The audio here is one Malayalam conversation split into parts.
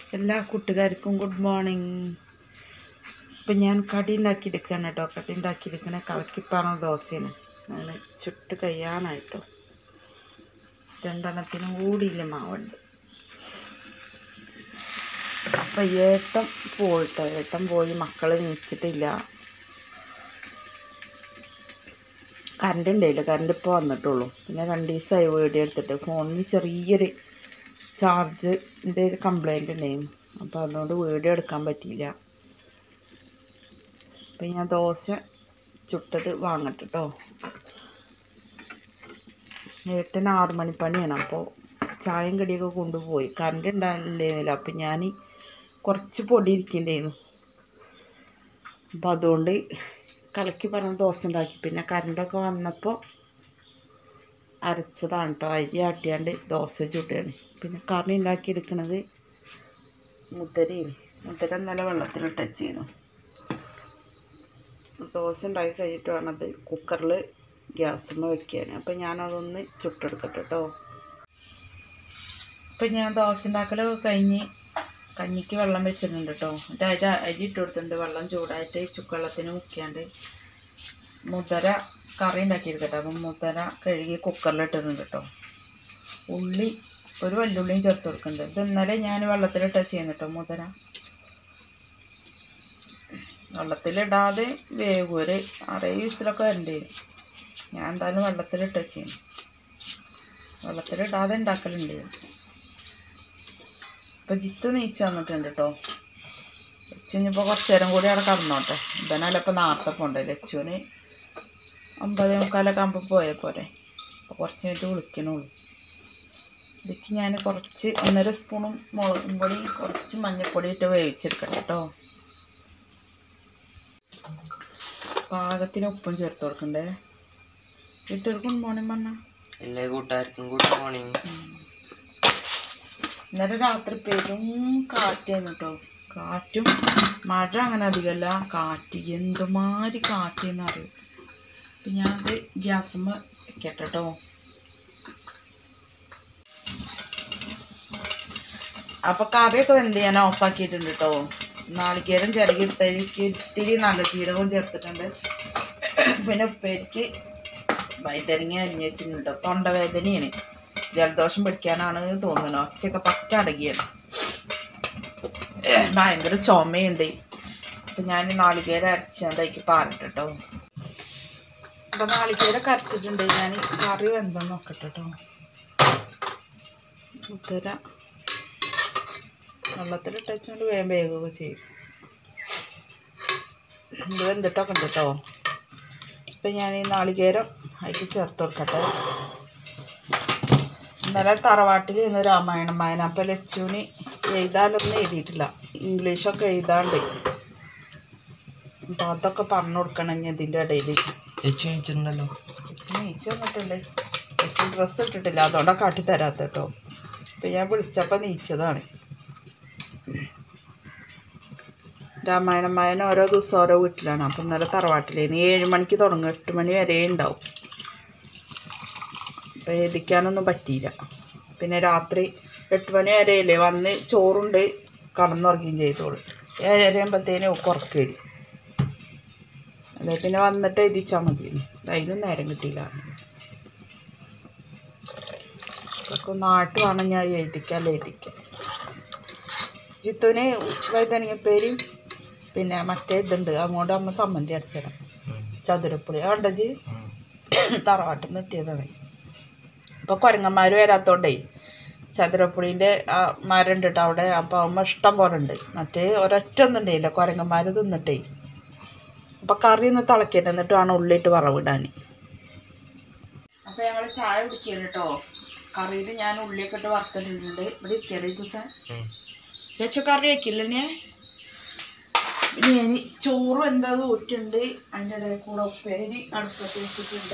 എല്ലാ കൂട്ടുകാർക്കും ഗുഡ് മോർണിംഗ് ഇപ്പം ഞാൻ കടി ഉണ്ടാക്കിയെടുക്കുകയാണ് കേട്ടോ കടി ഉണ്ടാക്കിയെടുക്കണ കളക്കിപ്പാറ ദോശയാണ് അങ്ങനെ ചുട്ട് കഴിയാനായിട്ടോ രണ്ടെണ്ണത്തിനും കൂടിയില്ല മാവുണ്ട് അപ്പം ഏട്ടൻ പോയിട്ടോ ഏട്ടൻ പോയി മക്കൾ നീച്ചിട്ടില്ല കറണ്ട് ഉണ്ടായില്ല കറണ്ട് ഇപ്പോൾ വന്നിട്ടുള്ളൂ പിന്നെ രണ്ട് ദിവസമായി വീഡിയോ എടുത്തിട്ട് ഫോണിന് ചെറിയൊരു ചാർജിൻ്റെ ഒരു കംപ്ലൈൻറ്റ് ഉണ്ടായിരുന്നു അപ്പോൾ അതുകൊണ്ട് വീഡിയോ എടുക്കാൻ പറ്റിയില്ല അപ്പം ഞാൻ ദോശ ചുട്ടത് വാങ്ങട്ടെ കേട്ടോ ഏട്ടന് ആറ് മണിപ്പണിയാണ് അപ്പോൾ ചായയും കടിയൊക്കെ കൊണ്ടുപോയി കറണ്ട് ഉണ്ടായിരുന്നില്ല അപ്പം ഞാൻ കുറച്ച് പൊടി ഇരിക്കണ്ടായിരുന്നു അപ്പോൾ അതുകൊണ്ട് കലക്കി പറഞ്ഞ ദോശ ഉണ്ടാക്കി പിന്നെ കറണ്ടൊക്കെ വന്നപ്പോൾ അരച്ചതാണ് കേട്ടോ അരി ആട്ടിയാണ്ട് ദോശ ചുട്ടുകയാണ് പിന്നെ കറി ഉണ്ടാക്കിയെടുക്കണത് മുദ്രയാണ് മുദ്ര ഇന്നലെ വെള്ളത്തിലിട്ട് വെച്ചിരുന്നു ദോശ ഉണ്ടാക്കി കഴിഞ്ഞിട്ട് വേണം അത് കുക്കറിൽ ഗ്യാസുമ്മ വെക്കാൻ അപ്പം ഞാനതൊന്ന് ചുട്ടെടുക്കട്ടെ കേട്ടോ അപ്പം ഞാൻ ദോശ ഉണ്ടാക്കലൊക്കെ കഴിഞ്ഞ് കഞ്ഞിക്ക് വെള്ളം വെച്ചിട്ടുണ്ട് കേട്ടോ എന്നിട്ട് അരി അരി ഇട്ട് കൊടുത്തിട്ടുണ്ട് വെള്ളം ചൂടായിട്ട് ചുക്കുവെള്ളത്തിന് മുക്കിയാണ്ട് മുതര കറി ഉണ്ടാക്കിയെടുക്കട്ടെ അപ്പം മുതര കഴുകി കുക്കറിലിട്ടിട്ടുണ്ട് കേട്ടോ ഉള്ളി ഒരു വല്ലുള്ളിയും ചേർത്ത് കൊടുക്കുന്നുണ്ട് ഇത് ഇന്നലെ ഞാൻ വെള്ളത്തിലിട്ട് ചെയ്യുന്നു കേട്ടോ മുതര വെള്ളത്തിലിടാതെ വേഗം ഒരു അറേ വിസിലൊക്കെ വരണ്ടേ ഞാൻ എന്തായാലും വെള്ളത്തിലിട്ട് ചെയ്യുന്നു വെള്ളത്തിലിടാതെ ഉണ്ടാക്കലുണ്ട് ഇപ്പം ജിത്ത് നീച്ച് വന്നിട്ടുണ്ട് കേട്ടോ ലച്ചുനിപ്പോൾ കുറച്ച് നേരം കൂടി അവിടെ കടന്നോട്ടെ ഇവനല്ല ഇപ്പം നേരത്തെ പോണ്ടേ ലച്ചുവിന് ഒമ്പതേ മുക്കാലൊക്കെ ആകുമ്പോൾ പോയാൽ പോരെ അപ്പോൾ കുറച്ച് കഴിഞ്ഞിട്ട് വിളിക്കണുള്ളൂ ഇതിക്ക് ഞാൻ കുറച്ച് ഒന്നര സ്പൂണും മുളകും പൊടി കുറച്ച് മഞ്ഞൾപ്പൊടി ഇട്ട് വേവിച്ചെടുക്കട്ടെ കേട്ടോ പാകത്തിന് ഉപ്പും ചേർത്ത് കൊടുക്കണ്ടേ ഇതെടുക്കും മോണി പറഞ്ഞ എല്ലാ കൂട്ടുകാർക്കും ഗുഡ് മോർണിംഗ് ഇന്നലെ രാത്രി പെരും കാറ്റായിരുന്നു കേട്ടോ കാറ്റും മഴ അങ്ങനെ അധികമല്ല കാറ്റ് എന്തുമാതിരി കാറ്റെന്ന് അറിയും അപ്പം ഞാനത് ഗ്യാസുമ്മ വെക്കട്ടെ കേട്ടോ അപ്പം കറിയൊക്കെ വെന്ത് ഞാൻ ഓഫാക്കിയിട്ടുണ്ട് കേട്ടോ നാളികേരം ചിരകി എടുത്തതിലേക്ക് ഇത്തിരി നല്ല ജീരകവും ചേർത്തിട്ടുണ്ട് പിന്നെ ഉപ്പേരിക്ക് വൈതരങ്ങ അരിഞ്ഞ് വെച്ചിട്ടുണ്ട് കേട്ടോ തൊണ്ടവേദനയാണ് ജലദോഷം പിടിക്കാനാണ് തോന്നുന്നത് ഒച്ചയൊക്കെ പറ്റ അടങ്ങിയാണ് ഭയങ്കര ചുമയുണ്ട് അപ്പം ഞാൻ നാളികേരം അരച്ചുകൊണ്ട് അതിലേക്ക് പാരട്ടെ കേട്ടോ അപ്പം നാളികേരൊക്കെ അരച്ചിട്ടുണ്ട് ഞാൻ കറി വെന്തെന്ന് നോക്കട്ടെ കേട്ടോ മുത്തര വെള്ളത്തിലിട്ട് വെച്ചുകൊണ്ട് വേഗം വേഗമൊക്കെ ചെയ്യും ഇത് വെന്തിട്ടൊക്കെ ഉണ്ട് കേട്ടോ ഇപ്പം ഞാൻ ഈ നാളികേരം അതിലേക്ക് ചേർത്ത് കൊടുക്കട്ടെ ഇന്നലെ തറവാട്ടിൽ ഇന്ന് രാമായണം വായന അപ്പം ലച്ചുവിന് എഴുതാനൊന്നും എഴുതിയിട്ടില്ല ഇംഗ്ലീഷൊക്കെ എഴുതാണ്ട് അപ്പോൾ അതൊക്കെ പറഞ്ഞു കൊടുക്കണം ഇനി ഇതിൻ്റെ ഇടയിൽ ചേച്ചി വെച്ചിട്ടുണ്ടല്ലോ ലച്ചു നീച്ച് വന്നിട്ടുണ്ട് ലച്ചു ഡ്രസ്സ് ഇട്ടിട്ടില്ല അതുകൊണ്ടാണ് കാട്ടി തരാത്ത കേട്ടോ അപ്പം ഞാൻ വിളിച്ചപ്പോൾ നീച്ചതാണ് രാമായണം വായന ഓരോ ദിവസം ഓരോ വീട്ടിലാണ് അപ്പം ഇന്നലെ തറവാട്ടിലേന്ന് ഏഴ് മണിക്ക് തുടങ്ങും എട്ട് മണി വരെ ഉണ്ടാവും അപ്പം എഴുതിക്കാനൊന്നും പറ്റിയില്ല പിന്നെ രാത്രി എട്ട് മണി വരെയല്ലേ വന്ന് ചോറുണ്ട് കടന്നുറങ്ങുകയും ചെയ്തോളൂ ഏഴര ആകുമ്പോഴത്തേനും ഉറക്കം വരും അല്ലെ പിന്നെ വന്നിട്ട് എഴുതിച്ചാൽ മതി അതിനും നേരം കിട്ടിയില്ല ഒക്കെ നാട്ട് വേണം ഞാൻ എഴുതിക്കാൻ എഴുതിക്കാം ജിത്തുവിന് വൈതനങ്ങപ്പേരും പിന്നെ മറ്റേ ഇതുണ്ട് അങ്ങോട്ട് അമ്മ സമ്മന്തി അരച്ചിടാം ചതുരപ്പുളി അതുകൊണ്ട് ജി തറവാട്ടിൽ നിന്ന് കിട്ടിയതാണ് ഇപ്പോൾ കുരങ്ങന്മാർ വരാത്തോണ്ടേ ചതുരപ്പുളീൻ്റെ ആ മരം ഉണ്ട് കേട്ടോ അവിടെ അപ്പോൾ അമ്മ ഇഷ്ടം പോലെ ഉണ്ട് മറ്റേ ഒരൊറ്റ ഒന്നും ഉണ്ടായില്ല കുരങ്ങന്മാർ തിന്നിട്ടേ അപ്പോൾ കറി ഒന്ന് തിളക്കിയിട്ട് എന്നിട്ട് വേണം ഉള്ളിയിട്ട് വറവിടാൻ അപ്പോൾ ഞങ്ങൾ ചായ കുടിക്കുകയാണ് കേട്ടോ കറിയിൽ ഞാൻ ഉള്ളിയൊക്കെ ഇട്ട് വറുത്തിട്ടുണ്ട് ഇവിടെ ഇരിക്കരുത് ദിവസം വെച്ച കറി വയ്ക്കില്ല ഞാൻ പിന്നെ ഞാൻ ചോറും എന്താ ഊറ്റുണ്ട് അതിൻ്റെ ഇടയിൽ കൂടെ ഉപ്പേരി അടുപ്പത്ത് വെച്ചിട്ടുണ്ട്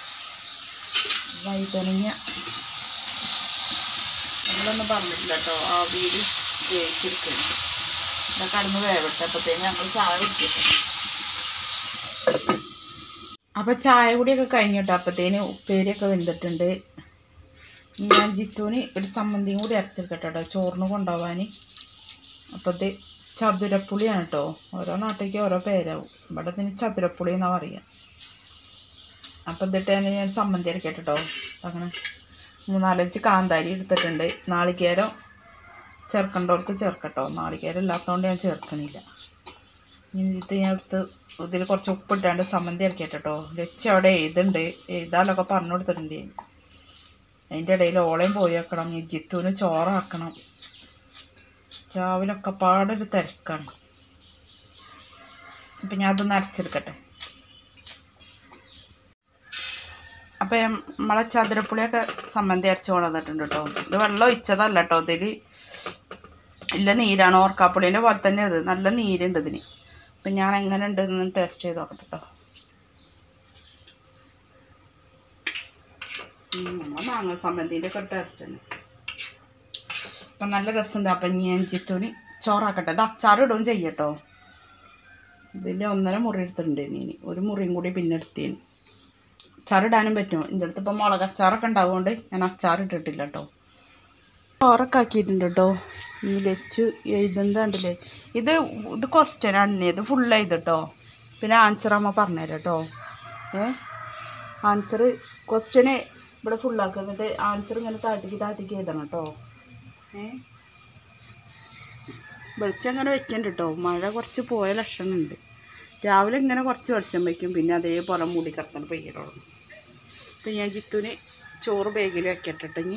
വൈതനങ്ങ നമ്മളൊന്നും പറഞ്ഞിട്ടില്ല കേട്ടോ ആ വീട് വേവിച്ചെടുക്കുന്നു ഇവിടെ കടന്ന് വേവട്ടെ അപ്പോഴത്തേന് ഞങ്ങൾ ചായ കുടിക്കട്ടെ അപ്പോൾ ചായ കൂടിയൊക്കെ കഴിഞ്ഞിട്ടോ അപ്പോഴത്തേന് ഉപ്പേരിയൊക്കെ വെന്തിട്ടുണ്ട് ഞാൻ ജിത്തുവിന് ഒരു സമ്മന്തിയും കൂടി അരച്ചെടുക്കട്ടെ കേട്ടോ ചോറിന് കൊണ്ടുപോകാൻ അപ്പോൾ ഇത് ചതുരപ്പുളിയാണ് കേട്ടോ ഓരോ നാട്ടിലേക്ക് ഓരോ പേരാവും ഇവിടെ ഇതിന് ചതുരപ്പുളി എന്നാണ് പറയുക അപ്പോൾ ഇതിട്ട് ഞാൻ സമ്മന്തി അരക്കട്ടെ കേട്ടോ അങ്ങനെ മൂന്നാലഞ്ച് കാന്താരി എടുത്തിട്ടുണ്ട് നാളികേരം ചേർക്കേണ്ടവർക്ക് ചേർക്കട്ടോ നാളികേരം ഇല്ലാത്തതുകൊണ്ട് ഞാൻ ചേർക്കണില്ല ഇനി ഇത് ഞാൻ എടുത്ത് ഇതിൽ കുറച്ച് ഉപ്പിട്ടാണ്ട് സമ്മന്തി അരക്കട്ടെ കേട്ടോ ലച്ച അവിടെ എഴുതുണ്ട് എഴുതാനൊക്കെ പറഞ്ഞു കൊടുത്തിട്ടുണ്ട് ഞാൻ. അതിൻ്റെ ഇടയിൽ ഓളയും പോയി വെക്കണം ഈ ജിത്തുവിന് ചോറാക്കണം രാവിലെ ഒക്കെ പാടൊരു തിരക്കാണ് അപ്പം ഞാൻ അതൊന്ന് അരച്ചെടുക്കട്ടെ അപ്പം നമ്മളെ ചതുരപ്പുളിയൊക്കെ സമ്മന്തി അരച്ച് കൊണ്ടുവന്നിട്ടുണ്ട് കേട്ടോ ഇത് വെള്ളം ഒഴിച്ചതല്ല കേട്ടോ ഇതിൽ ഇല്ല നീരാണ് ഓർക്കാപ്പുളീൻ്റെ പോലെ തന്നെ ഇത് നല്ല നീരുണ്ട് ഇതിന് അപ്പം ഞാൻ എങ്ങനെ ഉണ്ടെന്ന് ടേസ്റ്റ് ചെയ്ത് നോക്കട്ടെ കേട്ടോ നമ്മൾ മാങ്ങ സമ്മന്തിൻ്റെ ഒക്കെ ടേസ്റ്റ് ഉണ്ട് അപ്പം നല്ല രസമുണ്ട് അപ്പം ഞാൻ ചിത്തൂന് ചോറാക്കട്ടെ ഇത് അച്ചാർ ഇടുകയും ചെയ്യട്ടോ ഇതിൻ്റെ ഒന്നര മുറി എടുത്തിട്ടുണ്ട് ഇനി ഒരു മുറിയും കൂടി പിന്നെ എടുത്തേന് അച്ചാറിടാനും പറ്റും എൻ്റെ അടുത്ത് ഇപ്പം മുളക് അച്ചാറൊക്കെ ഉണ്ടാവുകൊണ്ട് ഞാൻ അച്ചാർ ഇട്ടിട്ടില്ല കേട്ടോ ചോറൊക്കെ ആക്കിയിട്ടുണ്ട് കേട്ടോ ഈ വെച്ച് എഴുതുന്നത് കണ്ടില്ലേ ഇത് ഇത് ക്വസ്റ്റ്യൻ ആണ് ഇത് ഫുൾ എഴുതട്ടോ പിന്നെ ആൻസർ അമ്മ പറഞ്ഞുതരാം കേട്ടോ ഏ ആൻസർ ക്വസ്റ്റ്യന് ഇവിടെ ഫുള്ളാക്കുക എന്നിട്ട് ആൻസർ ഇങ്ങനെ താഴ്ത്തിക്ക് താഴ്ത്തിക്ക് എഴുതണം കേട്ടോ ഏ വെളിച്ചം അങ്ങനെ വെക്കണ്ട കേട്ടോ മഴ കുറച്ച് പോയ ലക്ഷണമുണ്ട് രാവിലെ ഇങ്ങനെ കുറച്ച് വെളിച്ചം വയ്ക്കും പിന്നെ അതേപോലെ മൂടി കിടക്കാൻ പെയ്യലുള്ളൂ അപ്പം ഞാൻ ജിത്തുവിന് ചോറ് ബേഗിൽ വെക്കട്ടെ ഇനി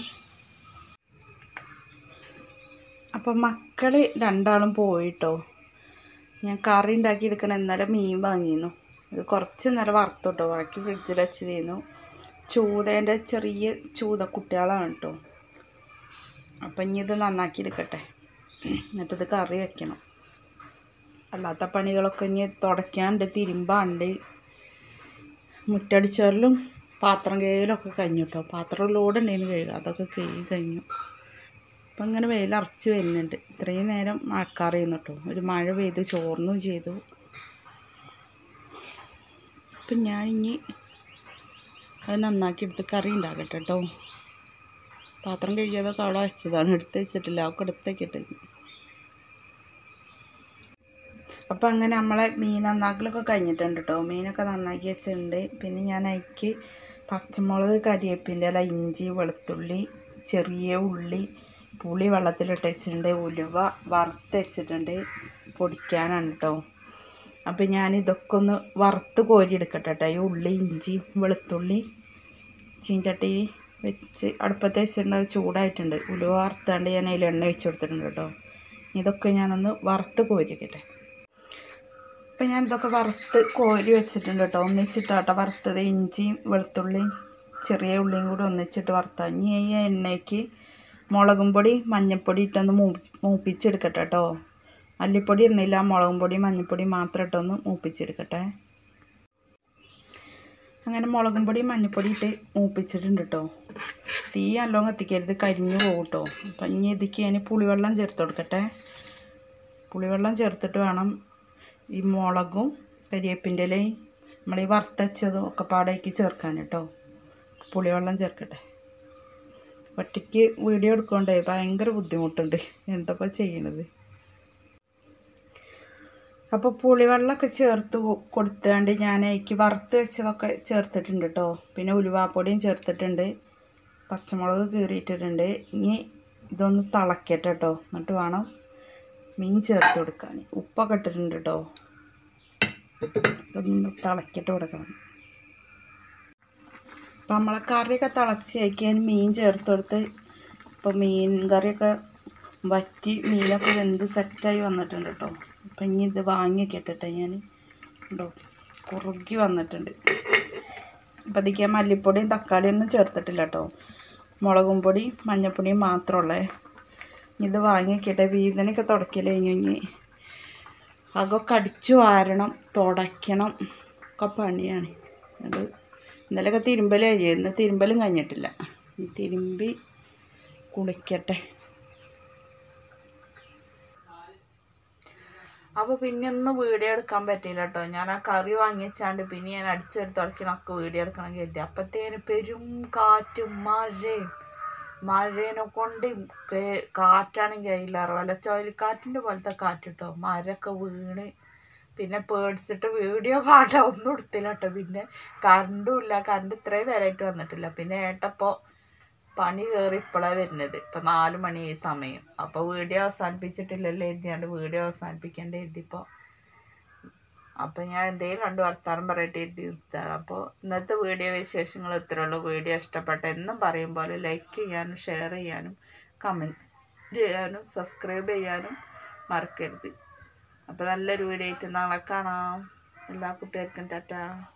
അപ്പം മക്കൾ രണ്ടാളും പോയിട്ടോ ഞാൻ കറി ഉണ്ടാക്കി എടുക്കണം ഇന്നലെ മീൻ വാങ്ങിയിരുന്നു ഇത് കുറച്ച് നേരം വറുത്തു കേട്ടോ ബാക്കി ഫ്രിഡ്ജിൽ വെച്ചതായിരുന്നു ചൂതേൻ്റെ ചെറിയ ചൂത കുട്ടികളാണ് കേട്ടോ അപ്പം ഇനി ഇത് നന്നാക്കി എടുക്കട്ടെ എന്നിട്ടിത് കറി വെക്കണം അല്ലാത്ത പണികളൊക്കെ ഇനി തുടയ്ക്കാണ്ട് തിരുമ്പാണ്ട് മുറ്റടിച്ചാലും പാത്രം കഴുകലൊക്കെ കഴിഞ്ഞു കേട്ടോ പാത്രം ലോഡ് ഉണ്ടായിരുന്നു കഴുകുക അതൊക്കെ കഴുകി കഴിഞ്ഞു അപ്പം ഇങ്ങനെ വെയിലറച്ച് വരുന്നുണ്ട് ഇത്രയും നേരം മഴക്കാറായിരുന്നു കേട്ടോ ഒരു മഴ പെയ്ത് ചോർന്നും ചെയ്തു അപ്പം ഞാനിനി അത് നന്നാക്കി എടുത്ത് കറി ഉണ്ടാക്കട്ടെ കേട്ടോ പാത്രം കഴുകിയതൊക്കെ അവിടെ വെച്ചതാണ് എടുത്ത് വെച്ചിട്ടില്ല ഒക്കെ എടുത്ത് വെക്കട്ടെ അപ്പം അങ്ങനെ നമ്മളെ മീൻ നന്നാക്കലൊക്കെ കഴിഞ്ഞിട്ടുണ്ട് കേട്ടോ മീനൊക്കെ നന്നാക്കി വെച്ചിട്ടുണ്ട് പിന്നെ ഞാൻ അതിക്ക് പച്ചമുളക് കരിവേപ്പിൻ്റെ ഇല ഇഞ്ചി വെളുത്തുള്ളി ചെറിയ ഉള്ളി പുളി വെള്ളത്തിലിട്ട് വെച്ചിട്ടുണ്ട് ഉലുവ വറുത്ത് വെച്ചിട്ടുണ്ട് പൊടിക്കാനാണ് കേട്ടോ അപ്പം ഞാൻ ഇതൊക്കെ ഒന്ന് വറുത്ത് കോരി എടുക്കട്ടെ കേട്ടോ ഈ ഉള്ളി ഇഞ്ചി വെളുത്തുള്ളി ചീഞ്ചട്ടി വെച്ച് അടുപ്പത്ത് വെച്ചിട്ടുണ്ട് അത് ചൂടായിട്ടുണ്ട് ഉലുവ വറുത്താണ്ട് ഞാൻ അതിൽ എണ്ണ ഒഴിച്ച് കൊടുത്തിട്ടുണ്ട് കേട്ടോ ഇതൊക്കെ ഞാനൊന്ന് വറുത്ത് കോരി വെക്കട്ടെ അപ്പം ഞാൻ ഇതൊക്കെ വറുത്ത് കോരി വെച്ചിട്ടുണ്ട് കേട്ടോ ഒന്നിച്ചിട്ടാട്ടോ വറുത്തത് ഇഞ്ചിയും വെളുത്തുള്ളിയും ചെറിയ ഉള്ളിയും കൂടി ഒന്നിച്ചിട്ട് വറുത്ത ഇനി ഈ എണ്ണയ്ക്ക് മുളകും പൊടി മഞ്ഞൾപ്പൊടി ഇട്ടൊന്ന് മൂ മൂപ്പിച്ചെടുക്കട്ടെ കേട്ടോ മല്ലിപ്പൊടി ഇടുന്നില്ല മുളകും പൊടി മഞ്ഞൾപ്പൊടി മാത്രം ഇട്ടൊന്ന് മൂപ്പിച്ചെടുക്കട്ടെ അങ്ങനെ മുളകും പൊടി മഞ്ഞൾപ്പൊടി ഇട്ട് മൂപ്പിച്ചിട്ടുണ്ട് കേട്ടോ തീ നല്ലോണം കത്തിക്കരുത് കരിഞ്ഞു പോകും കേട്ടോ അപ്പം ഇനി ഇതിക്ക് ഞാൻ പുളിവെള്ളം ചേർത്ത് കൊടുക്കട്ടെ പുളിവെള്ളം ചേർത്തിട്ട് വേണം ഈ മുളകും കരിവേപ്പിൻ്റെ ഇലയും നമ്മൾ ഈ വറുത്തച്ചതും ഒക്കെ പാടേക്ക് ചേർക്കാൻ കേട്ടോ പുളിവെള്ളം ചേർക്കട്ടെ ഒറ്റയ്ക്ക് വീഡിയോ എടുക്കൊണ്ടേ ഭയങ്കര ബുദ്ധിമുട്ടുണ്ട് എന്തപ്പോൾ ചെയ്യണത് അപ്പോൾ പുളിവെള്ളമൊക്കെ ചേർത്ത് കൊ- കൊടുത്താണ്ട് ഞാൻ അതിക്ക് വറുത്ത് വെച്ചതൊക്കെ ചേർത്തിട്ടുണ്ട് കേട്ടോ പിന്നെ ഉലുവാപ്പൊടിയും ചേർത്തിട്ടുണ്ട് പച്ചമുളക് കീറിയിട്ടിട്ടുണ്ട് ഇനി ഇതൊന്ന് തിളക്കട്ടെ കേട്ടോ എന്നിട്ട് വേണം മീൻ ചേർത്ത് കൊടുക്കാൻ ഉപ്പൊക്കെ ഇട്ടിട്ടുണ്ട് കേട്ടോ ഇതൊന്ന് തിളക്കിയിട്ട് കൊടുക്കണം അപ്പം നമ്മളെ കറിയൊക്കെ തിളച്ച് കഴിക്കാൻ മീൻ ചേർത്ത് കൊടുത്ത് ഇപ്പം മീൻ കറിയൊക്കെ വറ്റി മീനൊക്കെ വെന്ത് സെറ്റായി വന്നിട്ടുണ്ട് കേട്ടോ അപ്പം ഇനി ഇത് വാങ്ങി വെക്കട്ടെ ഞാൻ കേട്ടോ കുറുകി വന്നിട്ടുണ്ട് അപ്പം അതിക്ക് മല്ലിപ്പൊടിയും തക്കാളിയൊന്നും ചേർത്തിട്ടില്ല കേട്ടോ മുളകും പൊടി മഞ്ഞൾപ്പൊടിയും മാത്രമുള്ളേ ഇത് വാങ്ങി വെക്കട്ടെ വീതനൊക്കെ തുടക്കൽ കഴിഞ്ഞ് കഴിഞ്ഞ് അതൊക്കെ അടിച്ചു വാരണം തുടയ്ക്കണം ഒക്കെ പണിയാണ് അത് ഇന്നലെയൊക്കെ തിരുമ്പൽ കഴിഞ്ഞു ഇന്ന് തിരുമ്പലും കഴിഞ്ഞിട്ടില്ല ഇനി തിരുമ്പി കുളിക്കട്ടെ അപ്പോൾ പിന്നെ ഒന്നും വീഡിയോ എടുക്കാൻ പറ്റിയില്ല കേട്ടോ ഞാൻ ആ കറി വാങ്ങി വെച്ചാണ്ട് പിന്നെ ഞാൻ അടിച്ചെടുത്ത് തുടക്കി നമുക്ക് വീഡിയോ എടുക്കണം കരുതി അപ്പത്തേന് പെരും കാറ്റും മഴയും മഴേനെ കൊണ്ട് കേ- കാറ്റാണെങ്കിൽ അതിലേറെ വല്ല ചുഴലിക്കാറ്റിൻ്റെ പോലത്തെ കാറ്റ് കേട്ടോ മരമൊക്കെ വീണ് പിന്നെ പേടിച്ചിട്ട് വീഡിയോ പാട്ട ഒന്നും എടുത്തില്ല കേട്ടോ പിന്നെ കറണ്ടും ഇല്ല കറണ്ട് ഇത്രയും നേരമായിട്ട് വന്നിട്ടില്ല പിന്നെ ഏട്ടപ്പോൾ പണി കയറി ഇപ്പോഴാണ് വരുന്നത് ഇപ്പം നാല് മണി ഈ സമയം അപ്പോൾ വീഡിയോ അവസാനിപ്പിച്ചിട്ടില്ലല്ലോ എഴുതിയാണ്ട് വീഡിയോ അവസാനിപ്പിക്കേണ്ട എഴുതിയപ്പോൾ അപ്പോൾ ഞാൻ എന്തെങ്കിലും രണ്ട് വർത്താനം പറയട്ടെ എഴുതി നിർത്താറ് അപ്പോൾ ഇന്നത്തെ വീഡിയോ വിശേഷങ്ങൾ ഇത്രേ ഉള്ളൂ വീഡിയോ ഇഷ്ടപ്പെട്ട എന്നും പറയും പോലെ ലൈക്ക് ചെയ്യാനും ഷെയർ ചെയ്യാനും കമൻറ്റ് ചെയ്യാനും സബ്സ്ക്രൈബ് ചെയ്യാനും മറക്കരുത് അപ്പോൾ നല്ലൊരു വീഡിയോ ആയിട്ട് നാളെ കാണാം എല്ലാ കുട്ടികൾക്കും ടാറ്റാ